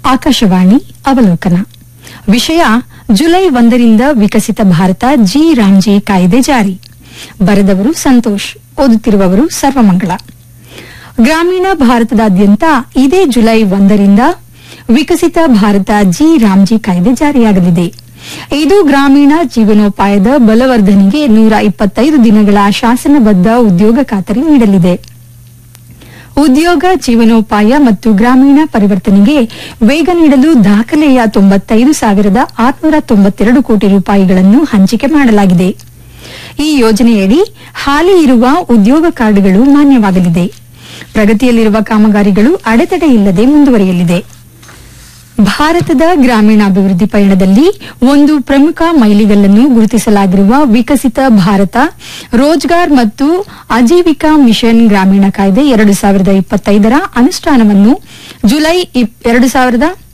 ಆಕಾಶವಾಣಿ ಅವಲೋಕನ ವಿಷಯ ಜುಲೈ ಒಂದರಿಂದ ವಿಕಸಿತ ಭಾರತ ಜಿ ರಾಮ್ಜಿ ಕಾಯ್ದೆ ಜಾರಿ ಬರೆದವರು ಸಂತೋಷ್ ಓದುತ್ತಿರುವವರು ಸರ್ವಮಂಗಳ ಗ್ರಾಮೀಣ ಭಾರತದಾದ್ಯಂತ ಇದೇ ಜುಲೈ ಒಂದರಿಂದ ವಿಕಸಿತ ಭಾರತ ಜಿ ರಾಮ್ಜಿ ಕಾಯ್ದೆ ಜಾರಿಯಾಗಲಿದೆ ಇದು ಗ್ರಾಮೀಣ ಜೀವನೋಪಾಯದ ಬಲವರ್ಧನೆಗೆ ನೂರ ಇಪ್ಪತ್ತೈದು ದಿನಗಳ ಶಾಸನಬದ್ಧ ಉದ್ಯೋಗ ಖಾತರಿ ನೀಡಲಿದೆ ಉದ್ಯೋಗ ಜೀವನೋಪಾಯ ಮತ್ತು ಗ್ರಾಮೀಣ ಪರಿವರ್ತನೆಗೆ ವೇಗ ನೀಡಲು ದಾಖಲೆಯ ತೊಂಬತ್ತೈದು ಸಾವಿರದ ಆರುನೂರ ತೊಂಬತ್ತೆರಡು ಕೋಟಿ ರೂಪಾಯಿಗಳನ್ನು ಹಂಚಿಕೆ ಮಾಡಲಾಗಿದೆ ಈ ಯೋಜನೆಯಡಿ ಹಾಲಿ ಇರುವ ಉದ್ಯೋಗ ಕಾರ್ಡ್ಗಳು ಮಾನ್ಯವಾಗಲಿದೆ ಪ್ರಗತಿಯಲ್ಲಿರುವ ಕಾಮಗಾರಿಗಳು ಅಡೆತಡೆ ಇಲ್ಲದೆ ಮುಂದುವರಿಯಲಿದೆ ಭಾರತದ ಗ್ರಾಮೀಣಾಭಿವೃದ್ಧಿ ಪಯಣದಲ್ಲಿ ಒಂದು ಪ್ರಮುಖ ಮೈಲಿಗಲ್ಲನ್ನು ಗುರುತಿಸಲಾಗಿರುವ ವಿಕಸಿತ ಭಾರತ ರೋಜ್ಗಾರ್ ಮತ್ತು ಆಜೀವಿಕಾ ಮಿಷನ್ ಗ್ರಾಮೀಣ ಕಾಯ್ದೆ ಎರಡು ಸಾವಿರದ ಇಪ್ಪತ್ತೈದರ ಅನುಷ್ಠಾನವನ್ನು ಜುಲೈ ಇಪ್- ಎರಡು ಸಾವಿರದ